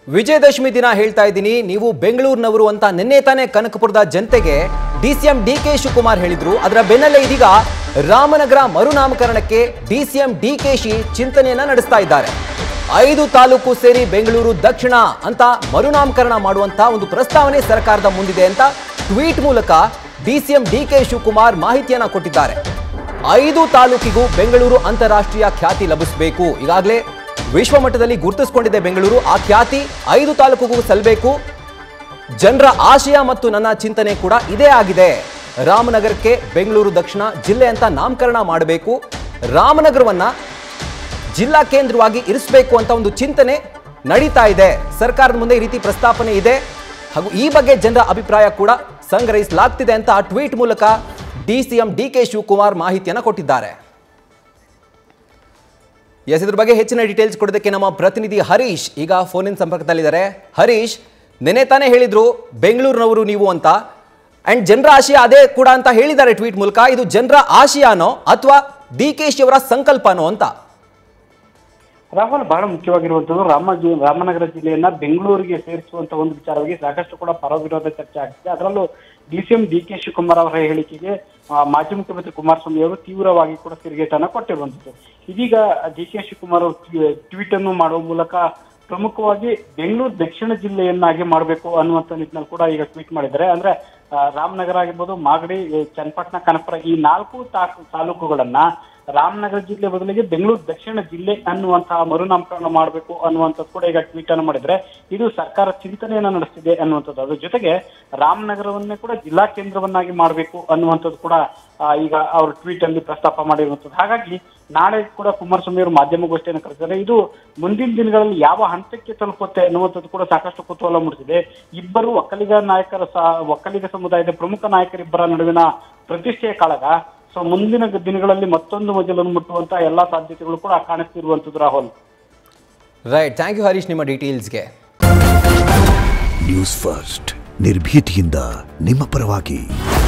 ವಿಜಯದಶಮಿ ದಿನ ಹೇಳ್ತಾ ಇದ್ದೀನಿ ನೀವು ಬೆಂಗಳೂರಿನವರು ಅಂತ ನಿನ್ನೆ ತಾನೇ ಕನಕಪುರದ ಜನತೆಗೆ D C M D K Shivakumar ಹೇಳಿದ್ರು ಅದರ ಬೆನ್ನಲ್ಲೇ ಇದೀಗ ರಾಮನಗರ ಮರುನಾಮಕರಣಕ್ಕೆ D C M D K ಶಿ ಚಿಂತನೆಯನ್ನ ನಡೆಸ್ತಾ ಇದ್ದಾರೆ ಐದು ತಾಲೂಕು ಸೇರಿ ಬೆಂಗಳೂರು ದಕ್ಷಿಣ ಅಂತ ಮರುನಾಮಕರಣ ಮಾಡುವಂತ ಒಂದು ಪ್ರಸ್ತಾವನೆ ಸರ್ಕಾರದ ಮುಂದಿದೆ ಅಂತ ಟ್ವೀಟ್ ಮೂಲಕ D C M D K Shivakumar ಮಾಹಿತಿಯನ್ನ ಕೊಟ್ಟಿದ್ದಾರೆ ಐದು ತಾಲೂಕಿಗೂ ಬೆಂಗಳೂರು ಅಂತಾರಾಷ್ಟ್ರೀಯ ಖ್ಯಾತಿ ಲಭಿಸಬೇಕು ಈಗಾಗಲೇ ವಿಶ್ವ ಮಟ್ಟದಲ್ಲಿ ಗುರುತಿಸಿಕೊಂಡಿದೆ ಬೆಂಗಳೂರು ಆ ಖ್ಯಾತಿ ಐದು ತಾಲೂಕಿಗೂ ಸಲ್ಲಬೇಕು ಜನರ ಆಶಯ ಮತ್ತು ನನ್ನ ಚಿಂತನೆ ಕೂಡ ಇದೇ ಆಗಿದೆ ರಾಮನಗರಕ್ಕೆ ಬೆಂಗಳೂರು ದಕ್ಷಿಣ ಜಿಲ್ಲೆ ಅಂತ ನಾಮಕರಣ ಮಾಡಬೇಕು ರಾಮನಗರವನ್ನ ಜಿಲ್ಲಾ ಕೇಂದ್ರವಾಗಿ ಇರಿಸಬೇಕು ಅಂತ ಒಂದು ಚಿಂತನೆ ನಡೀತಾ ಇದೆ ಸರ್ಕಾರದ ಮುಂದೆ ಈ ರೀತಿ ಪ್ರಸ್ತಾಪನೆ ಇದೆ ಹಾಗೂ ಈ ಬಗ್ಗೆ ಜನರ ಅಭಿಪ್ರಾಯ ಕೂಡ ಸಂಗ್ರಹಿಸಲಾಗ್ತಿದೆ ಅಂತ ಟ್ವೀಟ್ ಮೂಲಕ D C M D K Shivakumar ಮಾಹಿತಿಯನ್ನು ಕೊಟ್ಟಿದ್ದಾರೆ ಎಸ್ ಇದ್ರ ಬಗ್ಗೆ ಹೆಚ್ಚಿನ ಡೀಟೇಲ್ಸ್ ಕೊಡೋದಕ್ಕೆ ನಮ್ಮ ಪ್ರತಿನಿಧಿ ಹರೀಶ್ ಈಗ ಫೋನಿನ ಸಂಪರ್ಕದಲ್ಲಿದ್ದಾರೆ ಹರೀಶ್ ನೆನೆ ತಾನೇ ಹೇಳಿದ್ರು ಬೆಂಗಳೂರಿನವರು ನೀವು ಅಂತ ಅಂಡ್ ಜನರ ಆಶಯ ಅದೇ ಕೂಡ ಅಂತ ಹೇಳಿದ್ದಾರೆ ಟ್ವೀಟ್ ಮೂಲಕ ಇದು ಜನರ ಆಶಯನೋ ಅಥವಾ ಡಿ ಕೆ ಶಿ ಅವರ ಸಂಕಲ್ಪನೋ ಅಂತ ರಾಹುಲ್ ಬಹಳ ಮುಖ್ಯವಾಗಿರುವಂತದ್ದು ರಾಮ ಜಿ- ರಾಮನಗರ ಜಿಲ್ಲೆಯನ್ನ ಬೆಂಗಳೂರಿಗೆ ಸೇರಿಸುವಂತ ಒಂದು ವಿಚಾರವಾಗಿ ಸಾಕಷ್ಟು ಕೂಡ ಪರ ವಿರೋಧ ಚರ್ಚೆ ಆಗ್ತಿದೆ ಅದರಲ್ಲೂ ಡಿಸಿಎಂ ಡಿ ಕೆ ಶಿವಕುಮಾರ್ ಅವರ ಹೇಳಿಕೆಗೆ ಆ, ಮಾಜಿ ಮುಖ್ಯಮಂತ್ರಿ ಕುಮಾರಸ್ವಾಮಿ ಅವರು ತೀವ್ರವಾಗಿ ಕೂಡ ತಿರುಗೇಟನ್ನ ಕೊಟ್ಟಿರುವಂತದ್ದು ಇದೀಗ ಡಿ ಕೆ ಶಿವಕುಮಾರ್ ಅವರು ಟ್ವಿ- ಟ್ವೀಟ್ ಅನ್ನು ಮಾಡುವ ಮೂಲಕ ಪ್ರಮುಖವಾಗಿ ಬೆಂಗಳೂರು ದಕ್ಷಿಣ ಜಿಲ್ಲೆಯನ್ನಾಗಿ ಮಾಡಬೇಕು ಅನ್ನುವಂತ ನಿಟ್ಟಿನಲ್ಲಿ ಕೂಡ ಈಗ ಟ್ವೀಟ್ ಮಾಡಿದ್ದಾರೆ ಅಂದ್ರೆ ಆ, ರಾಮನಗರ ಆಗಿರ್ಬೋದು ಮಾಗಡಿ ಈ ಚನ್ನಪಟ್ಟಣ ಕನಕಪುರ ಈ ನಾಲ್ಕು ತಾ- ತಾಲೂಕುಗಳನ್ನ ರಾಮನಗರ ಜಿಲ್ಲೆ ಬದಲಿಗೆ ಬೆಂಗಳೂರು ದಕ್ಷಿಣ ಜಿಲ್ಲೆ ಅನ್ನುವಂತಹ ಮರುನಾಮಕರಣ ಮಾಡಬೇಕು ಅನ್ನುವಂಥದ್ದು ಕೂಡ ಈಗ ಟ್ವೀಟ್ ಅನ್ನು ಮಾಡಿದ್ರೆ ಇದು ಸರ್ಕಾರ ಚಿಂತನೆಯನ್ನ ನಡೆಸ್ತಿದೆ ಅನ್ನುವಂಥದ್ದು ಅದ್ರ ಜೊತೆಗೆ ರಾಮನಗರವನ್ನೇ ಕೂಡ ಜಿಲ್ಲಾ ಕೇಂದ್ರವನ್ನಾಗಿ ಮಾಡಬೇಕು ಅನ್ನುವಂಥದ್ದು ಕೂಡ ಆ, ಈಗ ಅವರು ಟ್ವೀಟ್ ಅಲ್ಲಿ ಪ್ರಸ್ತಾಪ ಮಾಡಿರುವಂಥದ್ದು ಹಾಗಾಗಿ ನಾಳೆ ಕೂಡ ಕುಮಾರಸ್ವಾಮಿ ಅವರು ಮಾಧ್ಯಮಗೋಷ್ಠಿಯನ್ನು ಕರೆದಿದ್ದಾರೆ ಇದು ಮುಂದಿನ ದಿನಗಳಲ್ಲಿ ಯಾವ ಹಂತಕ್ಕೆ ತಲುಪುತ್ತೆ ಅನ್ನುವಂಥದ್ದು ಕೂಡ ಸಾಕಷ್ಟು ಕುತೂಹಲ ಮೂಡಿಸಿದೆ ಇಬ್ಬರು ಒಕ್ಕಲಿಗ ನಾಯಕರ ಸಹ ಒಕ್ಕಲಿಗ ಸಮುದಾಯದ ಪ್ರಮುಖ ನಾಯಕರಿಬ್ಬರ ನಡುವಿನ ಪ್ರತಿಷ್ಠೆಯ ಕಾಳಗ ಸೊ ಮುಂದಿನ ದಿನಗಳಲ್ಲಿ ಮತ್ತೊಂದು ಮಜಲನ್ನು ಮುಟ್ಟುವಂತಹ ಎಲ್ಲಾ ಸಾಧ್ಯತೆಗಳು ಕೂಡ ಕಾಣಿಸ್ತಿರುವಂತದ್ದು Rahul right thank you Harish ನಿಮ್ಮ ಡೀಟೇಲ್ಸ್ಗೆ ನ್ಯೂಸ್ ಫಸ್ಟ್ ನಿರ್ಭೀತಿಯಿಂದ ನಿಮ್ಮ ಪರವಾಗಿ